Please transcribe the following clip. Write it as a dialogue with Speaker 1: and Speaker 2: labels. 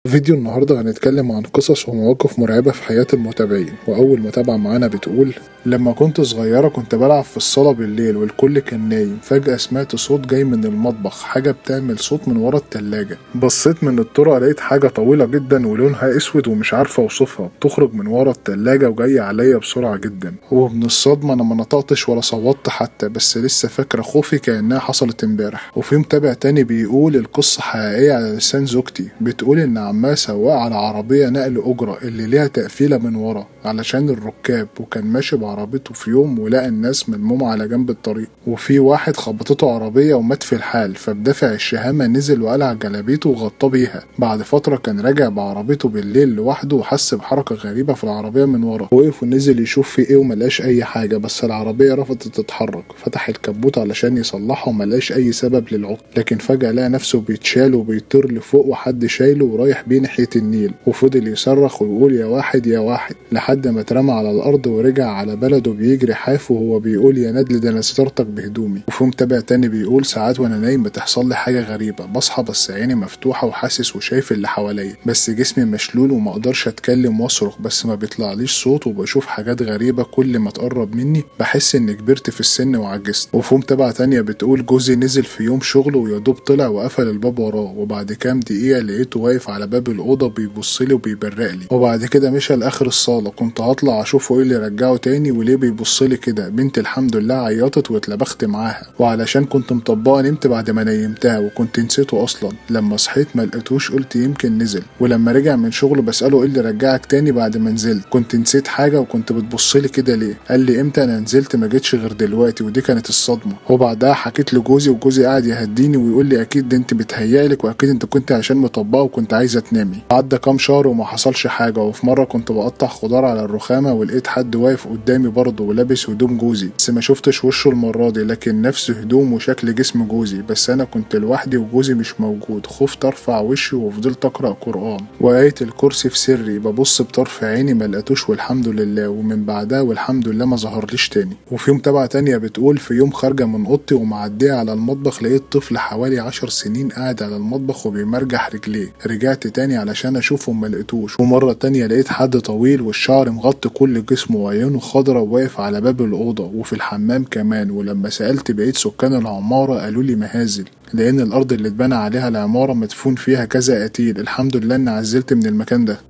Speaker 1: فيديو النهاردة هنتكلم عن قصص ومواقف مرعبة في حياة المتابعين وأول متابعة معانا بتقول لما كنت صغيرة كنت بلعب في الصالة بالليل والكل كان نايم فجأة سمعت صوت جاي من المطبخ حاجة بتعمل صوت من ورا التلاجة بصيت من الطرقة لقيت حاجة طويلة جدا ولونها أسود ومش عارفة أوصفها بتخرج من ورا التلاجة وجاية عليا بسرعة جدا ومن الصدمة أنا ما نطقتش ولا صوتت حتى بس لسه فاكرة خوفي كأنها حصلت امبارح وفي متابع تاني بيقول القصة حقيقية على لسان زوجتي بتقول إن عمها سواق على عربية نقل أجرة اللي ليها تقفيلة من ورا علشان الركاب وكان ماشي بعربيته في يوم ولقى الناس ملمومة على جنب الطريق وفي واحد خبطته عربية ومات في الحال فبدافع الشهامة نزل وقلع جلابيته وغطاه بيها بعد فترة كان راجع بعربيته بالليل لوحده وحس بحركة غريبة في العربية من ورا وقف ونزل يشوف في ايه وملقاش أي حاجة بس العربية رفضت تتحرك فتح الكبوت علشان يصلحها وملقاش أي سبب للعطل لكن فجأة لقى نفسه بيتشال وبيطير لفوق وحد شايله ورايح بيه ناحية النيل وفضل يصرخ ويقول يا واحد يا واحد لحد ما اترمى على الأرض ورجع على بلده بيجري حاف وهو بيقول يا ندل ده أنا سترتك بهدومي وفي متابع تاني بيقول ساعات وأنا نايم بتحصل لي حاجة غريبة بصحى بس عيني مفتوحة وحاسس وشايف اللي حواليا بس جسمي مشلول وما اقدرش اتكلم واصرخ بس ما بيطلعليش صوت وبشوف حاجات غريبة كل ما تقرب مني بحس اني كبرت في السن وعجزت وفي متابعة تانية بتقول جوزي نزل في يوم شغله ويدوب طلع وقفل الباب وراه وبعد كام دقيقة لقيته واقف على باب الأوضة بيبصلي وبيبرق لي وبعد كده مشى لآخر الصالة كنت هطلع أشوفه إيه اللي رجعه تاني وليه بيبصلي كده بنتي الحمد لله عيطت واتلبخت معاها وعلشان كنت مطبقة نمت بعد ما نيمتها وكنت نسيته أصلا لما صحيت ما لقيتوش قلت يمكن نزل ولما رجع من شغله بسأله إيه اللي رجعك تاني بعد ما نزلت كنت نسيت حاجة وكنت بتبصلي كده ليه قال لي إمتى أنا نزلت ما جيتش غير دلوقتي ودي كانت الصدمة وبعدها حكيت لجوزي وجوزي قاعد يهديني ويقول لي أكيد ده أنت بتهيألك وأكيد أنت كنت عشان مطبقة وكنت عايزة تنامي عدى كام شهر وما حصلش حاجة وفي مرة كنت بقطع خضار على الرخامة ولقيت حد واقف قدامي برضه ولابس هدوم جوزي بس ما شفتش وشه المرة دي لكن نفس هدوم وشكل جسم جوزي بس أنا كنت لوحدي وجوزي مش موجود خفت أرفع وشي وفضلت أقرأ قرآن وآية الكرسي في سري ببص بطرف عيني ما لقيتوش والحمد لله ومن بعدها والحمد لله ما ظهرليش تاني وفي متابعة تانية بتقول في يوم خارجة من أوضتي ومعدية على المطبخ لقيت طفل حوالي عشر سنين قاعد على المطبخ وبيمرجح رجليه رجعت تاني علشان أشوفه وما لقيتوش ومرة تانية لقيت حد طويل والشعر مغطي كل جسمه وعيونه خضرة واقف على باب الأوضة وفي الحمام كمان ولما سألت بقيت سكان العمارة قالوا لي مهازل لأن الأرض اللي اتبنى عليها العمارة مدفون فيها كذا قتيل الحمد لله إني عزلت من المكان ده